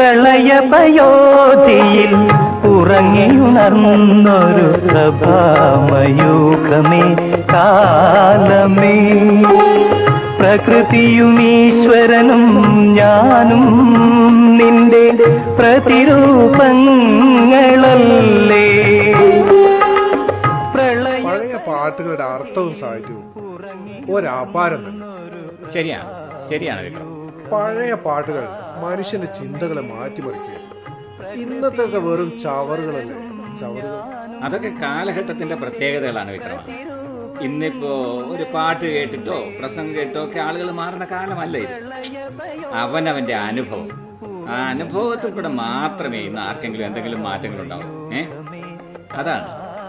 പ്രളയപയോധിയിൽ ഉറങ്ങിയുണർന്നൊരു പ്രഭാമയൂഖമേ കാലമേ പ്രകൃതിയും ഈശ്വരനും ഞാനും നിന്റെ പ്രതിരൂപങ്ങളല്ലേ പ്രളയ പഴയ പാട്ടുകളുടെ അർത്ഥവും സാഹിത്യവും ഒരാപാരം തന്നെ ശരിയാണ് ശരിയാണ് വിക്രം പഴയ പാട്ടുകൾ മനുഷ്യന്റെ ചിന്തകളെ മാറ്റിമറിക്കുക ഇന്നത്തെ ഒക്കെ വെറും ചവറുകളല്ലേ ചവറുകൾ അതൊക്കെ കാലഘട്ടത്തിന്റെ പ്രത്യേകതകളാണ് വിക്രമ ഇന്നിപ്പോ ഒരു പാട്ട് കേട്ടിട്ടോ പ്രസംഗം കേട്ടോ ഒക്കെ ആളുകൾ മാറുന്ന കാലമല്ല ഇത് അവനവന്റെ അനുഭവം ആ അനുഭവത്തിൽ കൂടെ മാത്രമേ ഇന്ന് ആർക്കെങ്കിലും എന്തെങ്കിലും മാറ്റങ്ങൾ ഉണ്ടാവും ഏ അതാണ്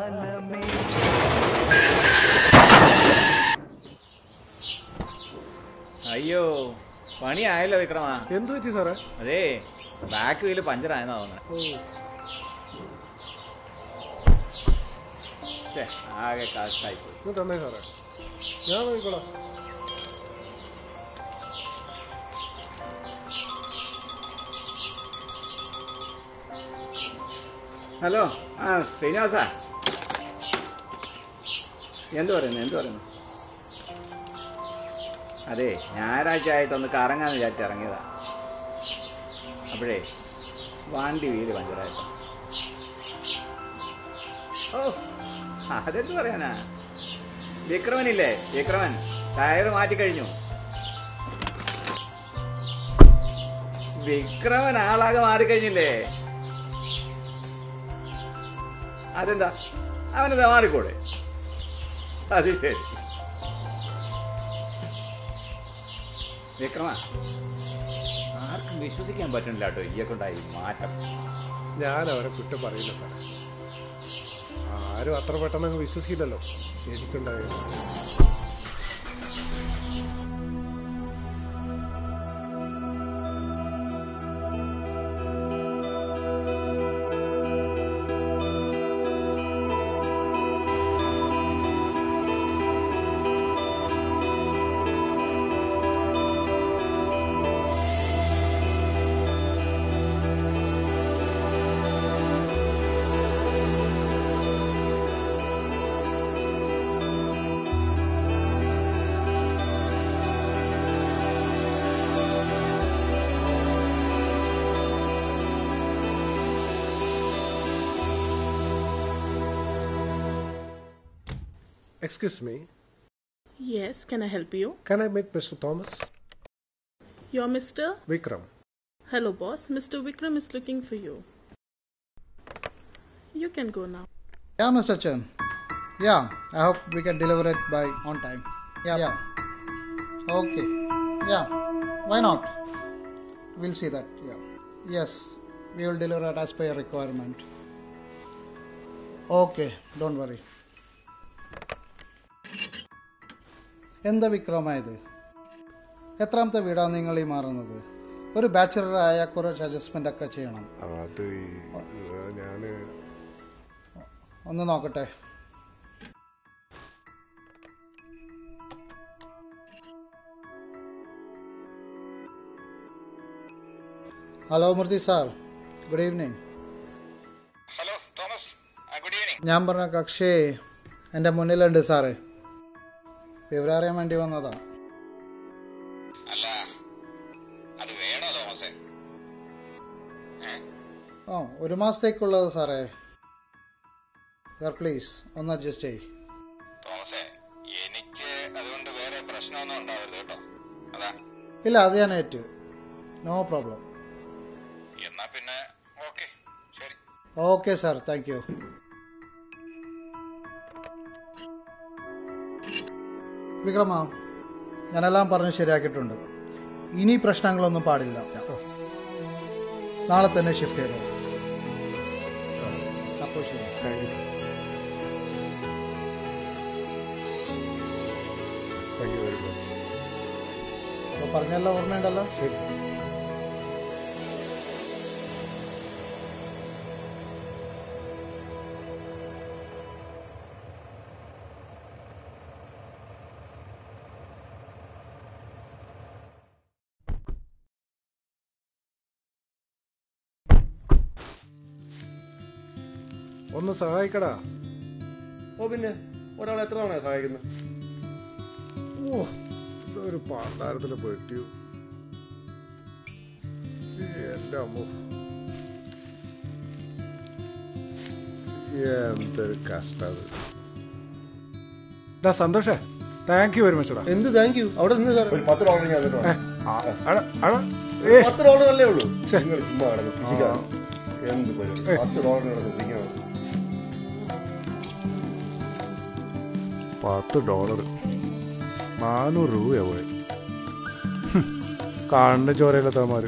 അയ്യോ പണിയായല്ലോ വിക്രമ എന്തു പറ്റി സാറേ അതെ ബാക്ക് വീല് പഞ്ചറായെന്നാ തോന്നുന്നത് ഛെ, ആകെ കാഷ്ടായി പോയി ഒന്ന് തന്നെ സാറേ ഞാൻ നോക്കിക്കോളാം ഹലോ ആ ശ്രീനിവാസ എന്ത് പറയുന്നു എന്ത് പറയുന്നു അതെ ഞായറാഴ്ച ആയിട്ടൊന്ന് കറങ്ങാന്ന് വിചാരിച്ച് ഇറങ്ങിയതാ അപ്പോഴേ വണ്ടി വീല് പഞ്ചറായിട്ടോ ഓ അതെന്ത് പറയാനാ വിക്രമനില്ലേ വിക്രമൻ ടയർ മാറ്റിക്കഴിഞ്ഞു വിക്രമൻ ആളാകെ മാറിക്കഴിഞ്ഞില്ലേ അതെന്താ അവനെന്താ മാറിക്കൂടെ അത് ശരി വിക്രമ ആർക്കും വിശ്വസിക്കാൻ പറ്റുന്നില്ല കേട്ടോ ഇയ്യെ കൊണ്ടായി മാറ്റം ഞാൻ അവരെ കുറ്റം പറയില്ല സാറേ ആരും അത്ര പെട്ടെന്ന് അങ്ങ് വിശ്വസിക്കില്ലല്ലോ എനിക്കുണ്ടായ excuse me Yes, can I help you? Can I meet Mr. Thomas? You're Mr. Vikram. Hello, boss. Mr. Vikram is looking for you. You can go now. Yeah, Mr. Chen. Yeah, I hope we can deliver it by on time. Yeah, yeah. Okay. Yeah. Why not? We'll see that. Yeah. Yes, we will deliver it as per your requirement. Okay, don't worry. എന്താ വിക്രമ ഇത് എത്രാമത്തെ വീടാണ് നിങ്ങൾ ഈ മാറുന്നത് ഒരു ബാച്ചിലറായ കുറച്ച് adjustment ഒക്കെ ചെയ്യണം അത് ഞാൻ ഒന്ന് നോക്കട്ടെ hello Murthy sir good evening hello Thomas good evening ഞാൻ പറഞ്ഞ കക്ഷി എൻ്റെ മുന്നിലുണ്ട് സാറേ വിവരം അറിയാൻ വേണ്ടി വന്നതാ അല്ല അത് വേണോ തോമസേ ഓ ഒരു മാസത്തേക്കുള്ളത് സാറേ സാർ പ്ലീസ് ഒന്ന് അഡ്ജസ്റ്റ് ചെയ്യ് തോമസേ എനിക്ക് അതുകൊണ്ട് വേറെ പ്രശ്നമൊന്നും ഉണ്ടാവരുത് കേട്ടോ അതാ ഇല്ല അത് ഞാൻ ഏറ്റു നോ പ്രോബ്ലം എന്നാ പിന്നെ ഓക്കെ ശരി okay sir thank you Vikrama ഞാനെല്ലാം പറഞ്ഞ് ശരിയാക്കിയിട്ടുണ്ട് ഇനി പ്രശ്നങ്ങളൊന്നും പാടില്ല നാളെ തന്നെ ഷിഫ്റ്റ് ചെയ്തോ അപ്പോൾ ശരി thank you thank you very much അപ്പോൾ പറഞ്ഞല്ലോ ഓർമ്മയുണ്ടല്ലോ ശരി ശരി ഒന്ന് സഹായിക്കടാ ഓ പിന്നെ ഒരാളെ എത്ര തവണ സഹായിക്കുന്നത് ഓ ഇതൊരു പാണ്ടാരത്തിലെ പെട്ടിയു എന്റെ അമ്മ എന്തൊരു കഷ്ടത് സന്തോഷേ താങ്ക് യു വെരി മച്ച് ടാ എന്ത് താങ്ക് യു അവിടെ നിന്ന് സാർ ഒരു പത്ത് ഡോളർ ഞാൻ തന്നിട്ട് വരാം. അട, അട, ഏ, പത്ത് ഡോളർ അല്ലേ ഉള്ളൂ ശ്ശെ. നിങ്ങൾ ചുമ്മാ കിടന്ന് പിശിക്കാതെ. എന്ത് പരിപാടി പത്ത് ഡോളർ കിടന്ന് പിശിക്കണം പത്ത് ഡോളർ നാനൂറ് രൂപയാ പോയി കണ്ണ് ചോരയിലെത്താമാര്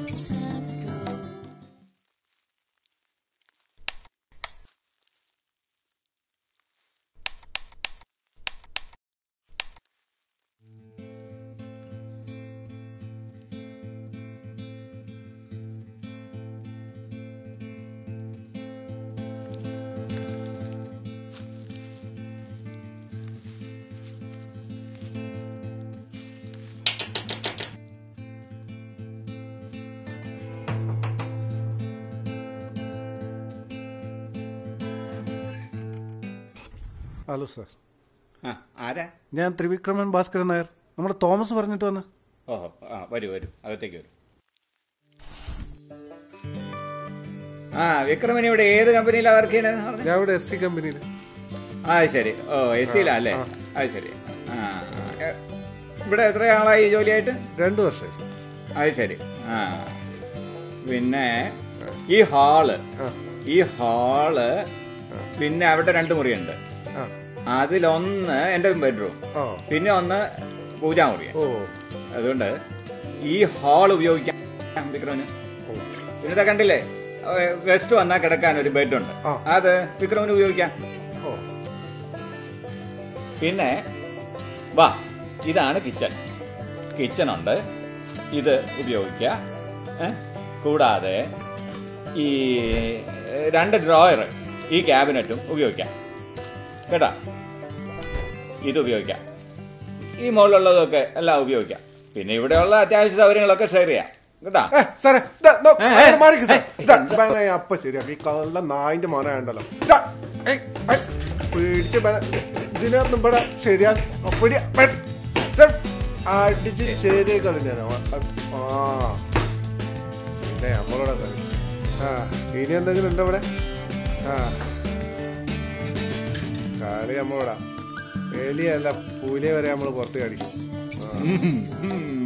ഹലോ സാർ ആ ആരാ ഞാൻ ത്രിവിക്രമൻ ഭാസ്കരൻ നായർ നമ്മുടെ തോമസ് പറഞ്ഞിട്ട് വന്ന് ഓഹോ ആ വരൂ വരൂ അകത്തേക്ക് വരൂ ആ വിക്രമൻ ഇവിടെ ഏത് കമ്പനിയിലാണ് വർക്ക് ചെയ്യണമെന്ന് പറഞ്ഞു ഞാൻ ഇവിടെ എസ് സി കമ്പനിയിൽ ആ അത് ശരി ഓ എസ് സിയിലല്ലേ അത് ശരി ആ ഏ, ഇവിടെ എത്ര ആളായി ഈ ജോലിയായിട്ട് രണ്ടു വർഷമായി സാർ അത് ശരി ആ പിന്നെ ഈ ഹാള് ഈ ഹാള് പിന്നെ അവിടെ രണ്ട് മുറിയുണ്ട് ആ അതിലൊന്ന് എന്റെ ബെഡ്റൂം ഓ പിന്നെ ഒന്ന് പൂജാമുറി ഓ അതുകൊണ്ട് ഈ ഹാൾ ഉപയോഗിക്കാം വിക്രമിന് പിന്നെ ഇതാ കണ്ടില്ലേ ഗസ്റ്റ് വന്നാൽ കിടക്കാൻ ഒരു ബെഡുണ്ട് ആ. അത് വിക്രമിന് ഉപയോഗിക്കാം ഓ പിന്നെ വാ ഇതാണ് കിച്ചൺ കിച്ചൺ ഉണ്ട് ഇത് ഉപയോഗിക്കുക ഏ? കൂടാതെ ഈ രണ്ട് ഡ്രോയർ ഈ ക്യാബിനറ്റും ഉപയോഗിക്കാം കേട്ടാ ഇത് ഉപയോഗിക്കാം ഈ മുകളിലുള്ളതൊക്കെ എല്ലാം ഉപയോഗിക്കാം പിന്നെ ഇവിടെയുള്ള അത്യാവശ്യ സൗകര്യങ്ങളൊക്കെ ഷെയർ ചെയ്യാം കേട്ടാ ഏ, സാറേ ദാ, ദാ, ഏ, അങ്ങനെ ഏ, മാറിക്ക് സാർ. ഏ, ദാ, വേണേ അപ്പൊ ശരിയാക്കി ഈ കള്ള നായിന്റെ മോനായുണ്ടല്ലോ ദാ, ഏയ്, ഏയ്, പിടിച്ച് വേണേ, ഇതിനകത്ത് ഇവിടെ ശരിയാ പിടി പെ- ദാ, അടിച്ച് ശരിയായി കളിഞ്ഞാനോ ആ പിന്നെ നമ്മളോടെ കളി ആ ഇനി എന്തെങ്കിലും ഉണ്ടോ ഇവിടെ ആ കളി നമ്മളോടാ എലിയല്ല പൂലിയെ വരെ നമ്മൾ പുറത്ത് കടിക്കും ആ ഉം.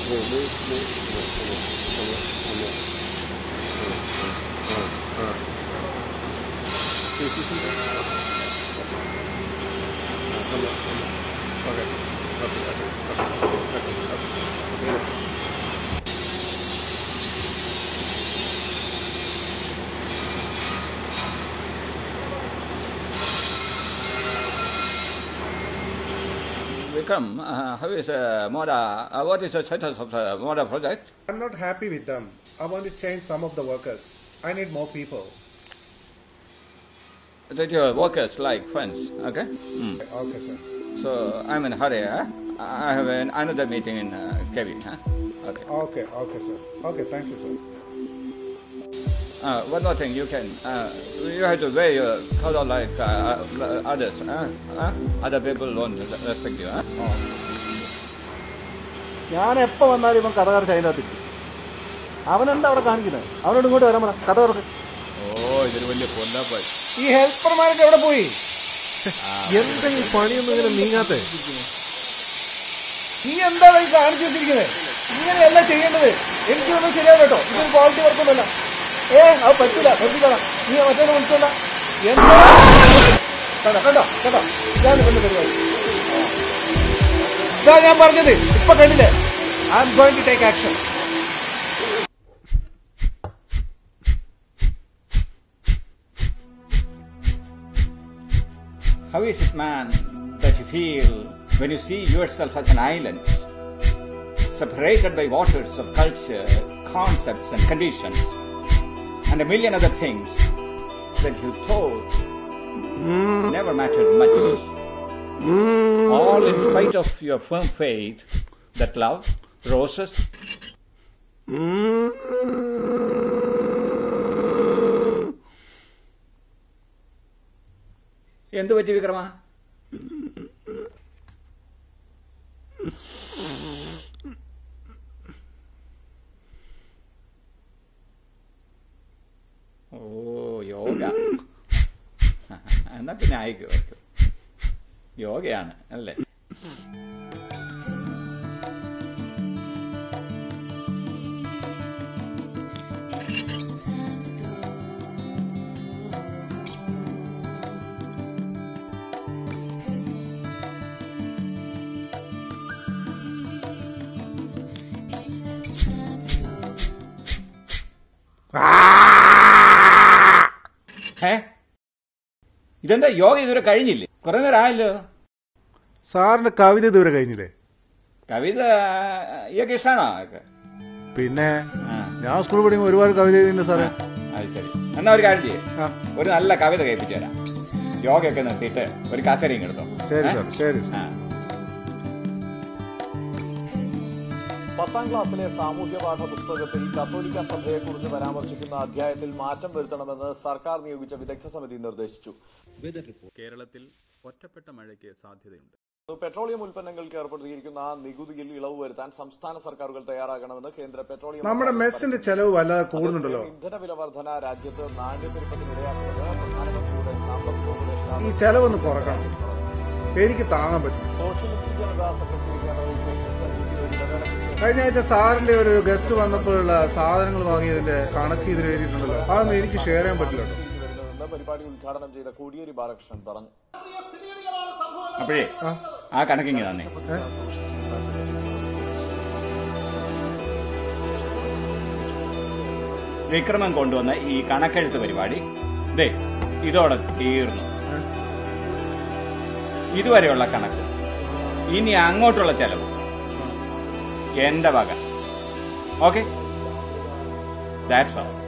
Vikram, uh, how is uh, Moda? Uh, what is the status of the Moda project? I'm not happy with them. I want to change some of the workers. I need more people. That your workers like friends, okay? Mm. Okay, sir. So I'm in a hurry. Huh? I have an, another meeting in uh, Kevi. Huh? Okay. Okay, okay, sir. Okay, thank you, sir. Uh, one more thing, you can uh, you have to wear your color like uh, uh, others. Huh? Huh? Other people won't respect you. Huh? ഞാൻ എപ്പോ വന്നാലും ഇവൻ കഥ കറച്ച് അതിനകത്ത് അവനെന്താ അവിടെ കാണിക്കുന്നത് അവനോട് ഇങ്ങോട്ട് വരാൻ പറ കഥ കറക്ക് ഓ ഇതൊരു വലിയ പൊന്നാപ്പായി ഈ ഹെൽപ്പർമാരൊക്കെ എവിടെ പോയി എന്താ ഈ പണിയൊന്നും ഇങ്ങനെ നീങ്ങാത്തെ നീ എന്താണ് ഈ കാണിച്ചു വെച്ചിരിക്കുന്നത് ഇങ്ങനെയല്ല ചെയ്യേണ്ടത് എനിക്കൊന്നും ശരിയാവില്ല കേട്ടോ ഇതൊരു ക്വാളിറ്റി വർക്കൊന്നുമല്ല ഏ അത് പറ്റില്ല പറ്റില്ല നീ മറ്റേ വിളിച്ചോണ്ട എന്താ കണ്ടോ കണ്ടോ കണ്ടോ ഇതാണ് ഇവന്റെ പരിപാടി ഇതാ ഞാൻ പറഞ്ഞത് ഇപ്പൊ കണ്ടില്ലേ I am going to take action How is it, man, that you feel when you see yourself as an island, separated by waters of culture, concepts, and conditions, and a million other things that you thought never mattered much? All in spite of your firm faith that love, roses, എന്ത് പറ്റി വിക്രമ ഓ യോഗ എന്നാ പിന്നെ ആയിക്കോ യോഗയാണ് അല്ലേ ഏ ഇതെന്താ യോഗ ഇതുവരെ കഴിഞ്ഞില്ലേ കുറെ നേരം ആയല്ലോ സാറിന്റെ കവിത ഇതുവരെ കഴിഞ്ഞില്ലേ കവിത ഇയൊക്കെ ഇഷ്ടമാണോ ഒക്കെ പിന്നെ ആ ഞാൻ സ്കൂളിൽ പഠിക്കുമ്പോൾ ഒരുപാട് കവിത എഴുതിയിട്ടുണ്ട് സാറേ അത് ശരി എന്നാ ഒരു കാര്യം ചെയ്യേ ആ. ഒരു നല്ല കവിത കേൾപ്പിച്ചു തരാം യോഗയൊക്കെ നിർത്തിയിട്ട് ഒരു കസേരയും എടുത്തോ ശരി ഏ? സാർ ശരി സാർ ആ പത്താം ക്ലാസ്സിലെ സാമൂഹ്യപാഠ പുസ്തകത്തിൽ കത്തോലിക്ക സഭയെക്കുറിച്ച് പരാമർശിക്കുന്ന അധ്യായത്തിൽ മാറ്റം വരുത്തണമെന്ന് സർക്കാർ നിയോഗിച്ച വിദഗ്ധ സമിതി നിർദ്ദേശിച്ചു കേരളത്തിൽ ഒറ്റപ്പെട്ട മഴയ്ക്ക് സാധ്യതയുണ്ട് പെട്രോളിയം ഉൽപ്പന്നങ്ങൾക്ക് ഏർപ്പെടുത്തിയിരിക്കുന്ന നികുതിയിൽ ഇളവ് വരുത്താൻ സംസ്ഥാന സർക്കാരുകൾ തയ്യാറാകണമെന്ന് കേന്ദ്ര പെട്രോളിയം നമ്മുടെ മെസ്സിന്റെ ചെലവ് വല്ലാതെ കൂടുന്നുണ്ടല്ലോ ഇന്ധന വില വർധന രാജ്യത്ത് നാണ്യപ്പെരുപ്പത്തിനിടയാക്കുന്നത് പ്രധാനമന്ത്രിയുടെ സാമ്പത്തിക ഉപദേഷ്ടാവ് ഈ ചെലവൊന്ന് കുറക്കണം എനിക്ക് താങ്ങാൻ പറ്റും socialist Janata secretary general K Krishnan ഒരു ഇടവേളയ്ക്ക് ശേഷം കഴിഞ്ഞ ആഴ്ച സാറിന്റെ ഒരു ഗസ്റ്റ് വന്നപ്പോഴുള്ള സാധനങ്ങൾ വാങ്ങിയതിന്റെ കണക്ക് ഇതിൽ എഴുതിയിട്ടുണ്ടല്ലോ അതൊന്നും എനിക്ക് ഷെയർ ചെയ്യാൻ പറ്റില്ല കേട്ടോ വരുന്നതെന്ന് പരിപാടി ഉദ്ഘാടനം ചെയ്ത കോടിയേരി ബാലകൃഷ്ണൻ പറഞ്ഞു അപ്പോഴേ ആ കണക്കിങ്ങി തന്നെ വിക്രമൻ കൊണ്ടുവന്ന ഈ കണക്കെഴുത്ത് പരിപാടി ദേ ഇതോടെ തീർന്നു ഇതുവരെയുള്ള കണക്ക് ഇനി അങ്ങോട്ടുള്ള ചെലവ് എന്റെ വക ഓക്കെ ദാറ്റ്സ് ഓൾ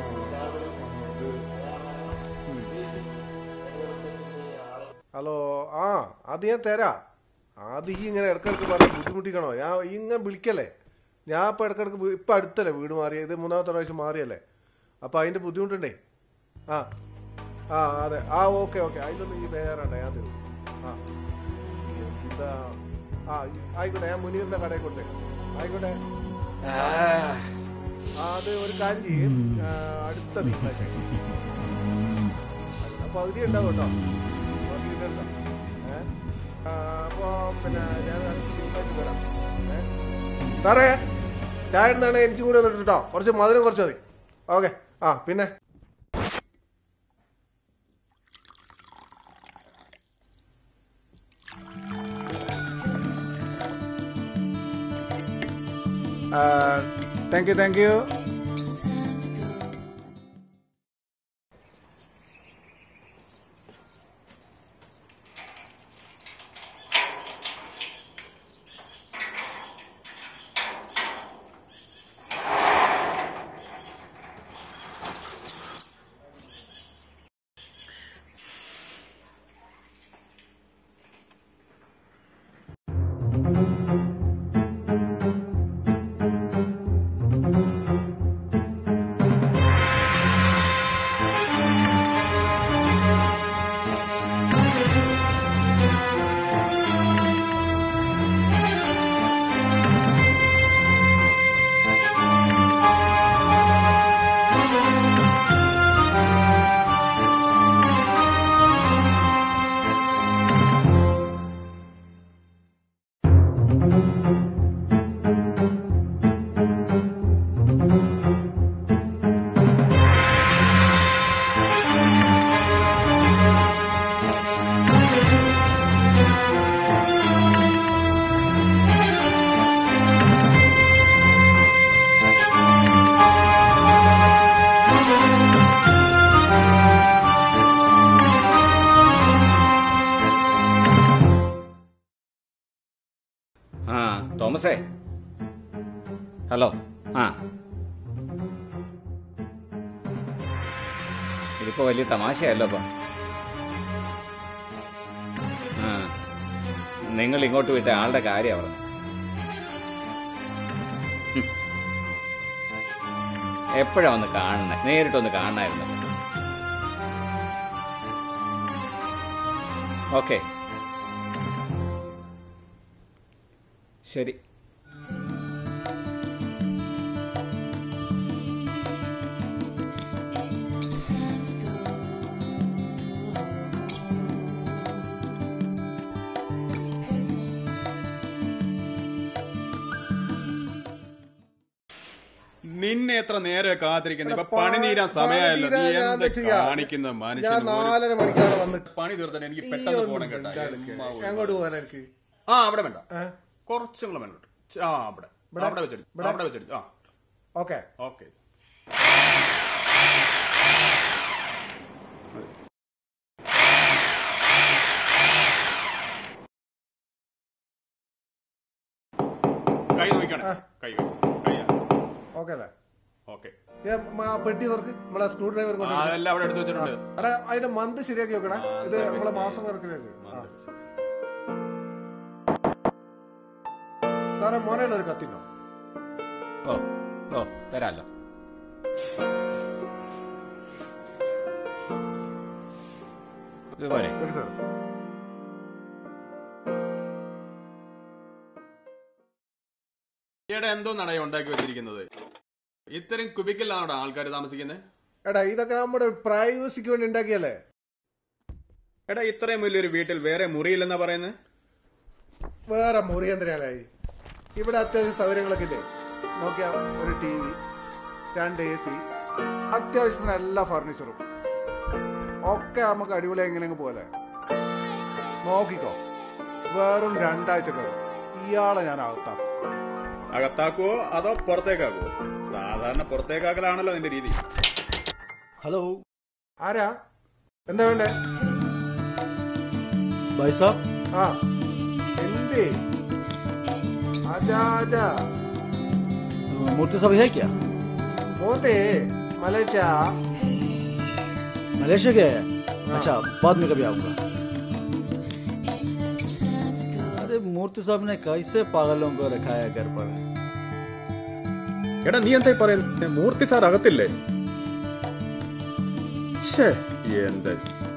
ഹലോ ആ അത് ഞാൻ തരാ അത് ഈ ഇങ്ങനെ ഇടക്കിടക്ക് പറഞ്ഞ് ബുദ്ധിമുട്ടിക്കണോ ഞാൻ ഈ ഇങ്ങനെ വിളിക്കല്ലേ ഞാൻ ഇപ്പൊ ഇടക്കിടക്ക് വീ- ഇപ്പൊ അടുത്തല്ലേ വീട് മാറിയ ഇത് മൂന്നാമത്തെ പ്രാവശ്യം മാറിയല്ലേ അപ്പൊ അതിന്റെ ബുദ്ധിമുട്ടുണ്ടേ ആ ആ അതെ ആ ഓക്കെ ഓക്കെ അതിലൊന്നും ഈ ബേജാറണ്ട ഞാൻ തരും ആ എന്താ ആ ഈ- ആയിക്കോട്ടെ ഞാൻ മുനീറിന്റെ കടയിൽ കൊടുത്തേക്കാം ആയിക്കോട്ടെ ആ അത് ഒരു കാര്യം ചെയ്യും ആ, അടുത്ത തിങ്കളാഴ്ച അതിന് പകുതി ഉണ്ടാവും കേട്ടോ പകുതി ഉണ്ടാവും ഏ ആ, അപ്പൊ പിന്നെ ഞാൻ അടുത്ത തിങ്കളാഴ്ച വരാം ഏ സാറേ ചായ ഇടുന്നാണ് എനിക്ക് കൂടെ ഒന്ന് ഇട്ടോ കുറച്ച് മധുരം കുറച്ച് മതി ഓക്കെ ആ പിന്നെ താങ്ക് യു താങ്ക് യു ആ തോമസേ ഹലോ ആ ഇതിപ്പോ വലിയ തമാശയല്ലോ ഇപ്പം ആ നിങ്ങൾ ഇങ്ങോട്ട് വിട്ട ആളുടെ കാര്യം പറഞ്ഞു എപ്പോഴാ ഒന്ന് കാണണേ നേരിട്ടൊന്ന് കാണണമായിരുന്നു ഓക്കെ ശരി നിന്നെ എത്ര നേരെ കാത്തിരിക്കുന്നു ഇപ്പൊ പണി പണി തീരാൻ സമയമായല്ലോ നീ തീരാൻ ഞാൻ എന്ത് എന്താ ചെയ്യാ? കാണിക്കുന്ന ഞാൻ മനുഷ്യൻ നാലര മണിക്കാണ് വന്ന് പണി തീർത്തിട്ട് എനിക്ക് ഈ പെട്ടെന്ന് ഒന്ന് പോകണം കേട്ടോ മിണ്ടാതിരിക്ക്. ഉമ്മാ ഒരു- എങ്ങോട്ട് പോകാൻ എനിക്ക് ആ അവിടെ വേണ്ട ഏ? കുറച്ചും കൂടെ വേണ്ട ആ അവിടെ ഇവിടെ? അവിടെ വെച്ചിട്ട് ഇവിടെ? അവിടെ വെച്ചിട്ട് ആ ഓക്കെ ഓക്കെ കൈ നോക്കിക്കണേ കൈ കൈ ഓക്കെ അല്ലേ ഓക്കെ ഏ, മ- ആ പെട്ടി തുറക്ക് നമ്മളെ സ്ക്രൂ ഡ്രൈവർ കൊണ്ട് ആ, അതെല്ലാം അവിടെ എടുത്ത് വെച്ചിട്ടുണ്ട് എടാ അതിന്റെ മന്ത് ശരിയാക്കി വെക്കണേ ഇത് നമ്മളെ മാസം വർക്കിന് സാറേ മോനയുടെ ഒരു കത്തിണ്ടോ ഓ ഓ തരാമല്ലോ ഇതുപോലെ ശരി സാർ ഈയിടെ എന്തോ നടയ ഉണ്ടാക്കി വെച്ചിരിക്കുന്നത് ഇത്രയും കുബിക്കലാണ് ആൾക്കാർ താമസിക്കുന്നത് എടാ ഇതൊക്കെ നമ്മുടെ പ്രൈവസിക്ക് വേണ്ടി ഉണ്ടാക്കിയല്ലേ എടാ ഇത്രയും വലിയൊരു വീട്ടിൽ വേറെ മുറിയില്ലെന്നാ പറയുന്നത് വേറെ മുറി എന്തിനാലായി ഇവിടെ അത്യാവശ്യം സൗകര്യങ്ങളൊക്കെ ഇല്ലേ നോക്കിയാ ഒരു ടി വി രണ്ട് എ സി അത്യാവശ്യത്തിന് എല്ലാ ഫർണിച്ചറും ഒക്കെ നമുക്ക് അടിപൊളി എങ്ങനെയെങ്കിലും പോലെ നോക്കിക്കോ വെറും രണ്ടാഴ്ചക്കകം ഇയാളെ ഞാൻ അകത്താക്കും അകത്താക്കുവോ അതോ പുറത്തേക്കാക്കുവോ സാധാരണ പുറത്തേക്കാക്കലാണല്ലോ നിന്റെ രീതി हेलो ആരാ എന്താ വേണ്ടേ भाई साहब ആ എന്തേ ആജാ ആജാ मूर्ति साहब है क्या പോത്തേ മലേച്ച मलेशिया गए हैं अच्छा बाद में कभी आऊंगा अरे मूर्ति साहब ने कैसे पागलों को रखा है घर पर എടാ നീ എന്തായി പറയുന്നത് മൂർത്തി സാർ അകത്തില്ലേ ഛേ, എന്ത്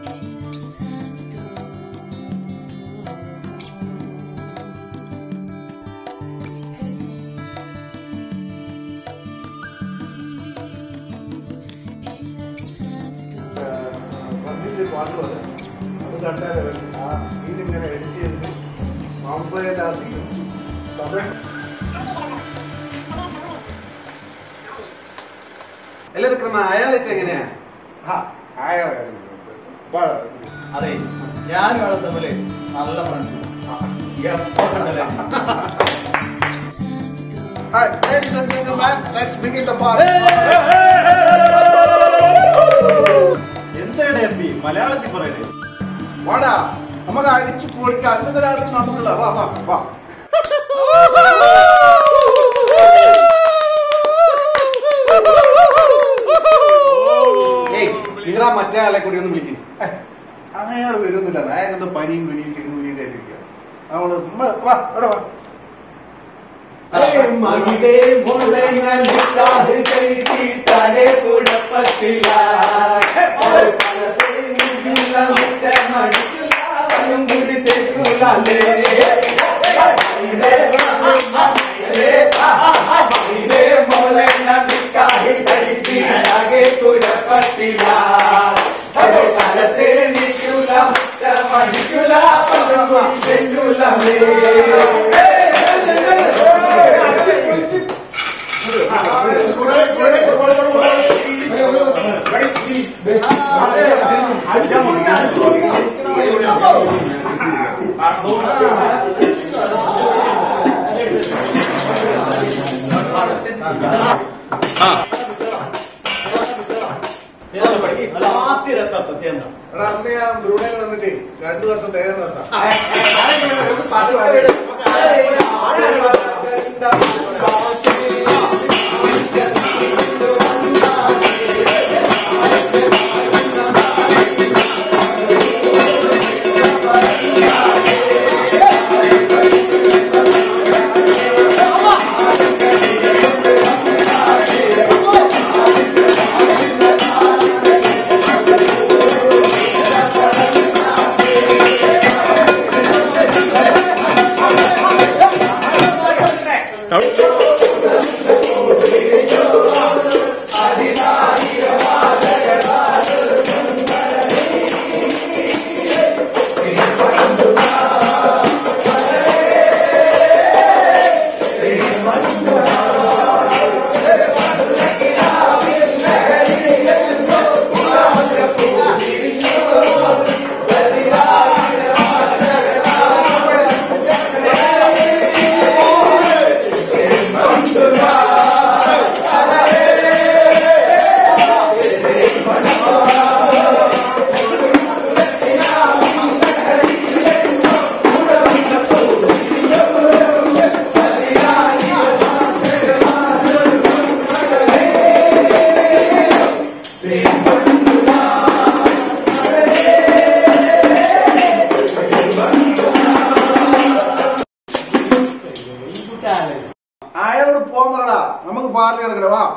വന്നിട്ട് പാട്ട് പോലെ അത് കണ്ടാലേ ആ സീനിങ്ങനെ എഡിറ്റ് ചെയ്ത് മമ്പയിലെ ആ സീൻ സമയം അല്ല വിക്രമ അയാളായിട്ട് എങ്ങനെയാ ആ അയാളെ അതെ ഞാനും ആളും തമ്മില് നല്ല ഫ്രണ്ട്സ് എപ്പോ കണ്ടാലും Ladies and gentlemen, let's begin the party. എന്താണ് എം പി മലയാളത്തിൽ പറയുന്നത് വാടാ നമുക്ക് അടിച്ചു പൊളിക്കാം അന്നത്തെ രാത്രി നമുക്കുള്ള വാ വാ വാ ഏയ് നിങ്ങളാ മറ്റേ ആളെ കൂടി ഒന്ന് വിളിക്കും അയാൾ വരുന്നില്ല അയാൾക്ക് എന്തോ പനിയും കുനിയും ചിക്കൻ കുനിയും ആയിരിക്കുക അവള് ഉമ്മ, വാ ഇവിടെ വാ മകിടേ മോളെ ഞാൻ നിക്കാഹ് ചെയ്തിട്ടാലേ കുഴപ്പത്തില്ല എടാ അന്ന് ഞാൻ ബ്രൂണയിൽ വന്നിട്ട് രണ്ടു വർഷം തേങ്ങ നിർത്താം അയാളോട് പോകാൻ പറടാ നമുക്ക് പാർട്ടി എടുക്കണേ വാ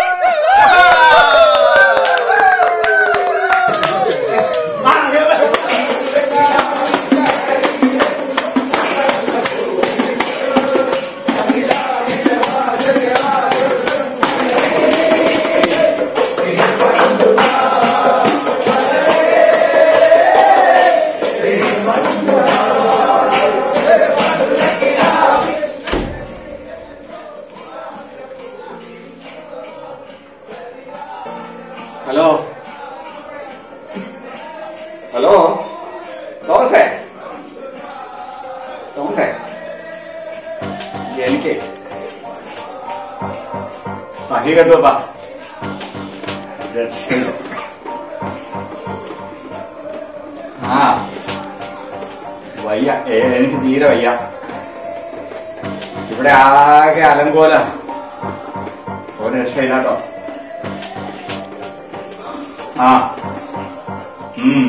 ഹലോ ഹലോ തോമസേ തോമസേ എനിക്ക് സഹി കണ്ടുവപ്പാ രക്ഷയില്ല ആ വയ്യ ഏ, എനിക്ക് തീരെ വയ്യ ഇവിടെ ആകെ അലങ്കോല ഒരു രക്ഷയില്ല കേട്ടോ ആ ഉം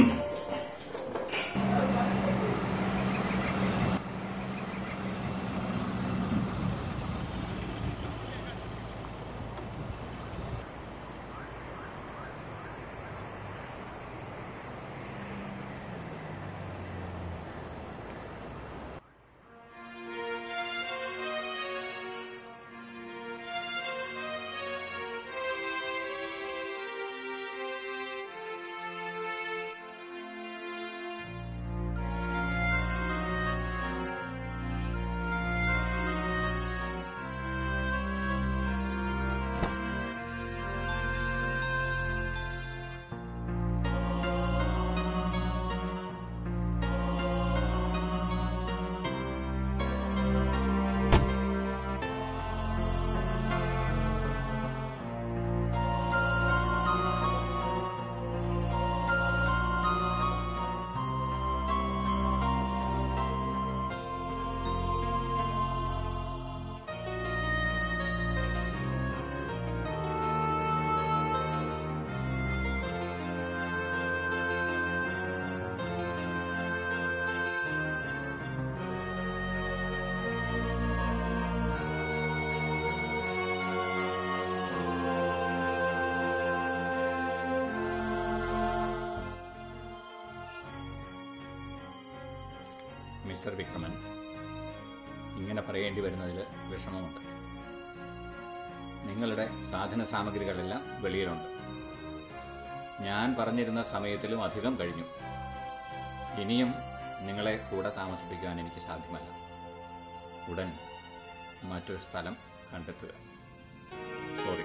മിസ്റ്റർ വിക്രമൻ ഇങ്ങനെ പറയേണ്ടി വരുന്നതിൽ വിഷമമുണ്ട് നിങ്ങളുടെ സാധന സാമഗ്രികളെല്ലാം വെളിയിലുണ്ട് ഞാൻ പറഞ്ഞിരുന്ന സമയത്തിലും അധികം കഴിഞ്ഞു ഇനിയും നിങ്ങളെ കൂടെ താമസിപ്പിക്കാൻ എനിക്ക് സാധ്യമല്ല ഉടൻ മറ്റൊരു സ്ഥലം കണ്ടെത്തുക സോറി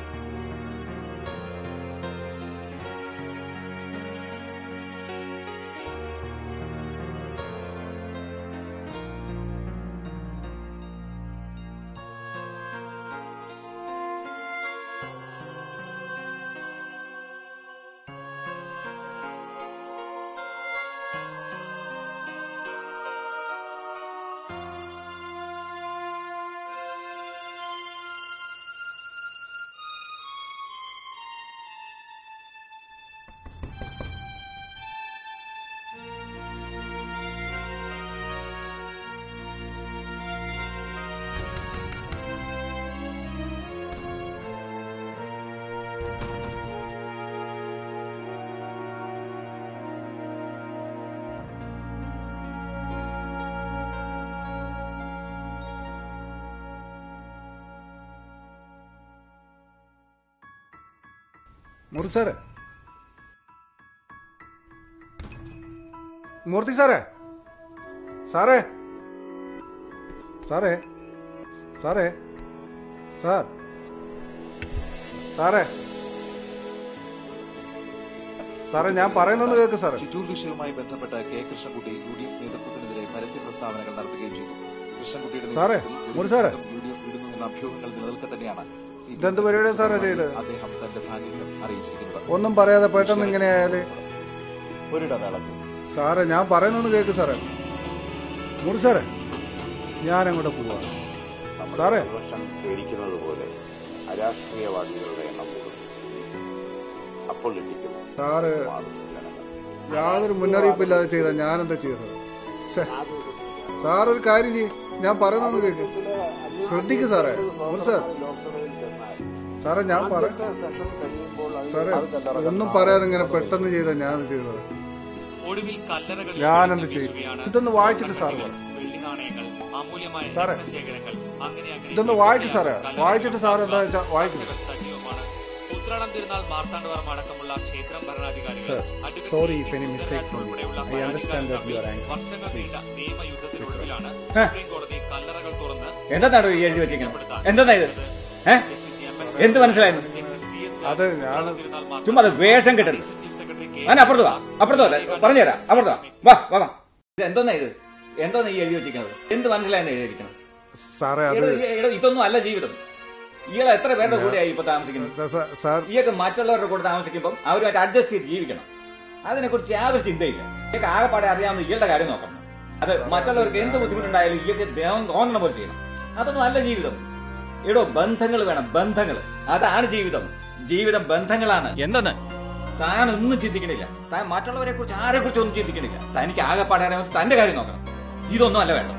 മൂർത്തി സാറേ മൂർത്തി സാറേ സാറേ സാറേ സാറേ സാർ സാറേ സാറേ ഞാൻ പറയുന്നൊന്ന് കേൾക്ക് സാറേ ചിറ്റൂർ വിഷയവുമായി ബന്ധപ്പെട്ട് K Krishnankutty U D F നേതൃത്വത്തിനെതിരെ പരസ്യ പ്രസ്താവനകൾ നടത്തുകയും ചെയ്തു കൃഷ്ണൻകുട്ടിയുടെ സാറേ, നേതൃത്വത്തിൽ മുറി സാറേ. യു ഡി എഫ് വിടുന്നു എന്ന അഭ്യൂഹങ്ങൾ നിലനിൽക്കെ തന്നെയാണ് സി പി എം ഇതെന്ത് പരിപാടിയാ സാറേ ചെയ്തത്? അദ്ദേഹം തന്റെ സാന്നിധ്യം അറിയിച്ചിരിക്കുന്നത് ഒന്നും പറയാതെ പെട്ടെന്ന് ഇങ്ങനെ ആയാല് ഒരിടവേളത്തിൽ സാറേ ഞാൻ പറയുന്നൊന്ന് കേൾക്ക് സാറേ മുറി സാറേ ഞാൻ അങ്ങോട്ട് പോവാ സാറേ പ്രതിപക്ഷം പേടിക്കുന്നത് പോലെ അരാഷ്ട്രീയവാദികളുടെ എണ്ണം കൂടുന്നു അപ്പോൾ ലഭിക്കുന്നു സാറ് യാതൊരു മുന്നറിയിപ്പില്ലാതെ ചെയ്ത ഞാൻ എന്താ ചെയ്യുക സാർ സാർ ഒരു കാര്യം ചെയ്യും ഞാൻ പറയുന്നൊന്ന് കേൾക്ക് ശ്രദ്ധിക്കു സാറേ മുറി സാർ സാറേ ഞാൻ പറ സാറേ ഒന്നും പറയാതെ ഇങ്ങനെ പെട്ടെന്ന് ചെയ്ത ഞാൻ ചെയ്തു സാറേ ഒടുവിൽ കല്ലറകളിൽ ഞാൻ എന്ത് ചെയ്യും വീശുകയാണ്. ഇതൊന്ന് വായിച്ചിട്ട് സാർ പറ വെള്ളി നാണയങ്ങൾ അമൂല്യമായ സാറേ, രത്നശേഖരങ്ങൾ അങ്ങനെ അങ്ങനെ ഇതൊന്ന് വായിക്ക് സാറേ വായിച്ചിട്ട് സാർ എന്താ വെച്ചാൽ വായിക്കും സജീവമാണ് ഉത്രാടം തിരുനാൾ മാർത്താണ്ഡവർമ്മ അടക്കമുള്ള ക്ഷേത്രം ഭരണാധികാരികൾ Sir, advocate sorry if P. any mistake from me. ഉൾപ്പെടെയുള്ള I understand that you are angry. വർഷങ്ങൾ നീണ്ട നിയമയുദ്ധത്തിനൊടുവിലാണ് ഹേ. സുപ്രീം കോടതി കല്ലറകൾ തുറന്ന് എന്താണോ ഈ എഴുതി വെച്ചിരിക്കുന്നത് എന്താ ഇത് ഏ എന്ത് മനസ്സിലായിരുന്നു അത് ഞാൻ ചുമ്മാ അത് വേഷം കെട്ടരുത് ഞാൻ അപ്പുറത്ത് വാ അപ്പുറത്ത് വാ പറഞ്ഞുതരാം അപ്പുറത്ത് വാ വാ വാ വാ ഇത് എന്തോന്നാ ഇത് എന്തോന്നാ ഈ എഴുതി വെച്ചിരിക്കുന്നത് എന്ത് മനസ്സിലായെന്ന് എഴുതി വെച്ചിരിക്കുന്നത് സാറേ അത് എടോ, എടോ, ഇതൊന്നും അല്ല ജീവിതം ഇയാൾ എത്ര പേരുടെ കൂടെയായി ഇപ്പൊ താമസിക്കുന്നത് സാർ ഇയൊക്കെ മറ്റുള്ളവരുടെ കൂടെ താമസിക്കുമ്പോൾ അവരുമായിട്ട് അഡ്ജസ്റ്റ് ചെയ്ത് ജീവിക്കണം അതിനെ കുറിച്ച് യാതൊരു ചിന്തയില്ല ഇയൊക്കെ ആകെപ്പാടെ അറിയാവുന്ന ഇയാളുടെ കാര്യം നോക്കണം അത് മറ്റുള്ളവർക്ക് എന്ത് ബുദ്ധിമുട്ടുണ്ടായാലും ഇയൊക്കെ ദേഹം തോന്നണ പോലെ ചെയ്യണം അതൊന്നും അല്ല ജീവിതം എടോ ബന്ധങ്ങൾ വേണം ബന്ധങ്ങൾ അതാണ് ജീവിതം ജീവിതം ബന്ധങ്ങളാണ് എന്തെന്ന് താൻ ഒന്നും ചിന്തിക്കണില്ല താൻ മറ്റുള്ളവരെ കുറിച്ച് ആരെ കുറിച്ച് ഒന്നും ചിന്തിക്കണില്ല തനിക്ക് ആകെപ്പാടെ അറിയാവുന്ന തന്റെ കാര്യം നോക്കണം ഇതൊന്നും അല്ല വേണ്ടത്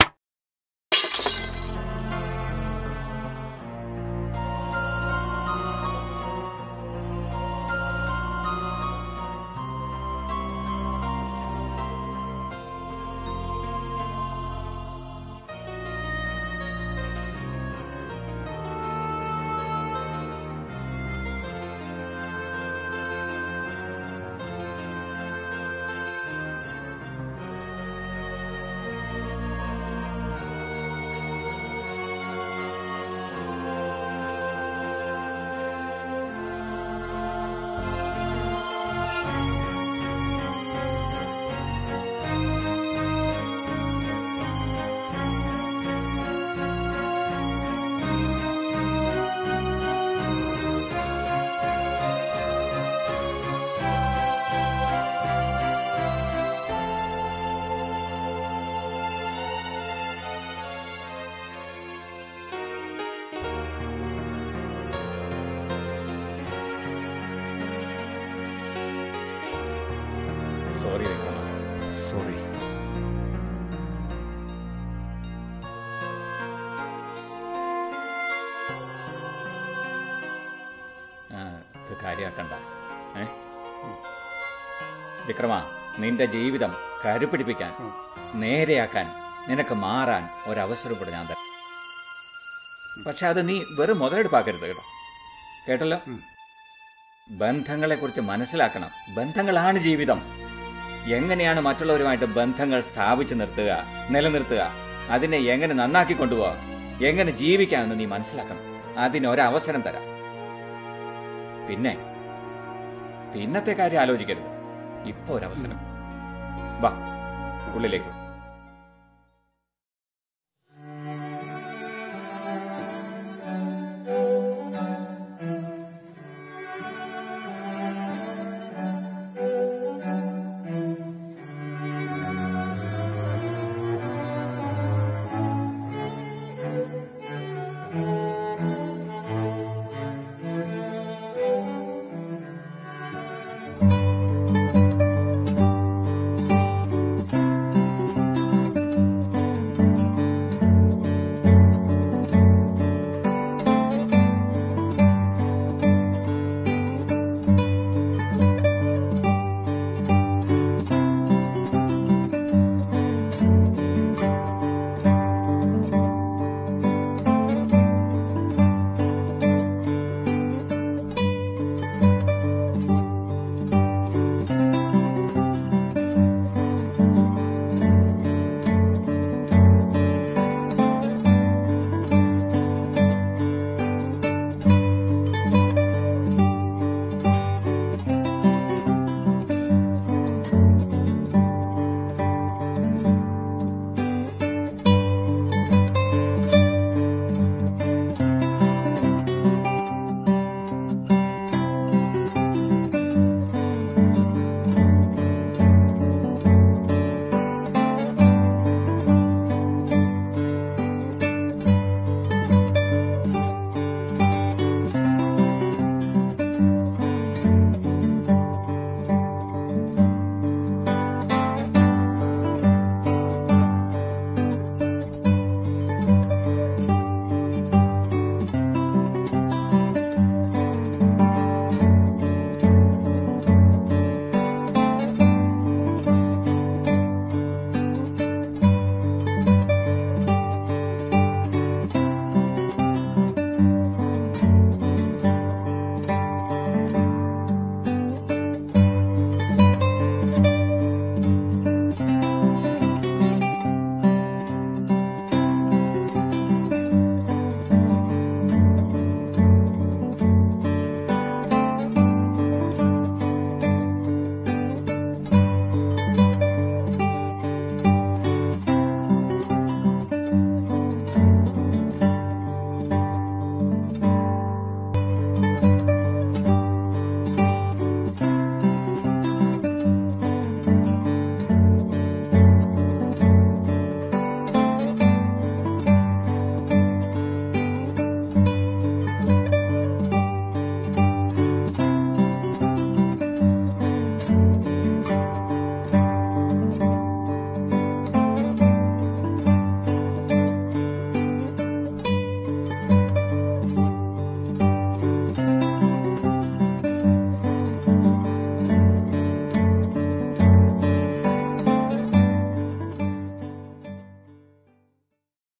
സോറി വിക്രമ സോറി ഇത് കാര്യമാക്കണ്ട ഏ വിക്രമ നിന്റെ ജീവിതം കരുപിടിപ്പിക്കാൻ നേരെയാക്കാൻ നിനക്ക് മാറാൻ ഒരവസരം കൂടെ ഞാൻ തരാം പക്ഷെ അത് നീ വെറും മുതലെടുപ്പാക്കരുത് കേട്ടോ കേട്ടല്ലോ ബന്ധങ്ങളെ കുറിച്ച് മനസ്സിലാക്കണം ബന്ധങ്ങളാണ് ജീവിതം എങ്ങനെയാണ് മറ്റുള്ളവരുമായിട്ട് ബന്ധങ്ങൾ സ്ഥാപിച്ചു നിർത്തുക നിലനിർത്തുക അതിനെ എങ്ങനെ നന്നാക്കി കൊണ്ടുപോവാ എങ്ങനെ ജീവിക്കാമെന്ന് നീ മനസ്സിലാക്കണം അതിന് ഒരവസരം തരാം പിന്നെ പിന്നത്തെ കാര്യം ആലോചിക്കരുത് ഇപ്പൊ ഒരവസരം വാ ഉള്ളിലേക്ക്